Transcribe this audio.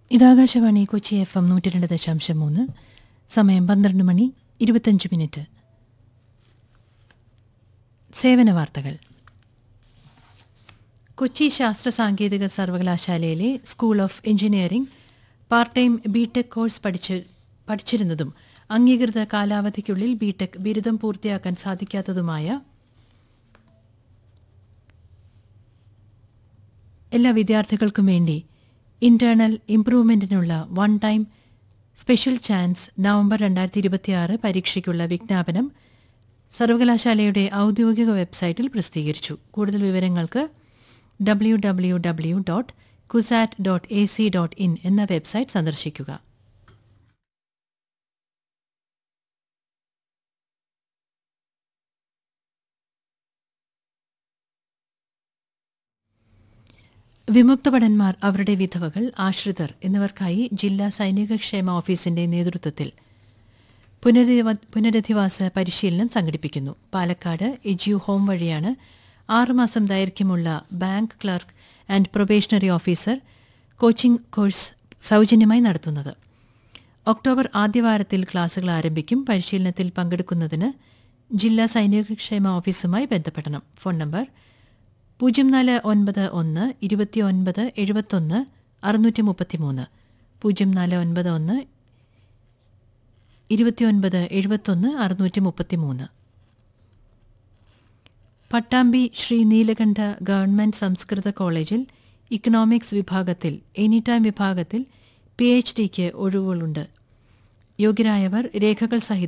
ഇതാകാശവാണി Kochi F M നൂറ്റി രണ്ട് ദശാംശം മൂന്ന് സമയം പന്ത്രണ്ട് മണി ഇരുപത്തഞ്ച് മിനിറ്റ് സേവന വാർത്തകൾ കൊച്ചി ശാസ്ത്ര സാങ്കേതിക സർവകലാശാലയിലെ school of engineering part time BTech course പഠിച്ച് പഠിച്ചിരുന്നതും അംഗീകൃത കാലാവധിക്കുള്ളിൽ ബിടെക് ബിരുദം പൂർത്തിയാക്കാൻ സാധിക്കാത്തതുമായ എല്ലാ വിദ്യാർത്ഥികൾക്കും വേണ്ടി ഇന്റേണൽ ഇംപ്രൂവ്മെന്റിനുള്ള one time special chance November രണ്ടായിരത്തി ഇരുപത്തിയാറ് പരീക്ഷയ്ക്കുള്ള വിജ്ഞാപനം സർവകലാശാലയുടെ ഔദ്യോഗിക വെബ്സൈറ്റിൽ പ്രസിദ്ധീകരിച്ചു കൂടുതൽ വിവരങ്ങൾക്ക് W W W dot CUSAT dot A C dot in എന്ന വെബ്സൈറ്റ് സന്ദർശിക്കുക വിമുക്ത ഭടന്മാർ അവരുടെ വിധവകൾ ആശ്രിതർ എന്നിവർക്കായി ജില്ലാ സൈനിക ക്ഷേമ ഓഫീസിന്റെ നേതൃത്വത്തിൽ പുനരധിവ- പുനരധിവാസ പരിശീലനം സംഘടിപ്പിക്കുന്നു പാലക്കാട് എജ്യു ഹോം വഴിയാണ് ആറുമാസം ദൈർഘ്യമുള്ള bank clerk and probationary officer coaching course സൗജന്യമായി നടത്തുന്നത് ഒക്ടോബർ ആദ്യവാരത്തിൽ ക്ലാസുകൾ ആരംഭിക്കും പരിശീലനത്തിൽ പങ്കെടുക്കുന്നതിന് ജില്ലാ സൈനികക്ഷേമ ഓഫീസുമായി ബന്ധപ്പെടണം ഫോൺ നമ്പർ പൂജ്യം നാല് ഒൻപത് ഒന്ന് ഇരുപത്തിയൊൻപത് എഴുപത്തൊന്ന് അറുന്നൂറ്റി മുപ്പത്തിമൂന്ന് പൂജ്യം നാല് ഒൻപത് ഒന്ന് ഇരുപത്തിയൊൻപത് എഴുപത്തൊന്ന് അറുന്നൂറ്റി മുപ്പത്തിമൂന്ന് പട്ടാമ്പി ശ്രീ നീലകണ്ഠ ഗവൺമെന്റ് സംസ്കൃത കോളേജിൽ ഇക്കണോമിക്സ് വിഭാഗത്തിൽ എനി ടൈം വിഭാഗത്തിൽ പി എച്ച് ഡിക്ക് ഒഴിവുകളുണ്ട് യോഗ്യരായവർ രേഖകൾ സഹിതം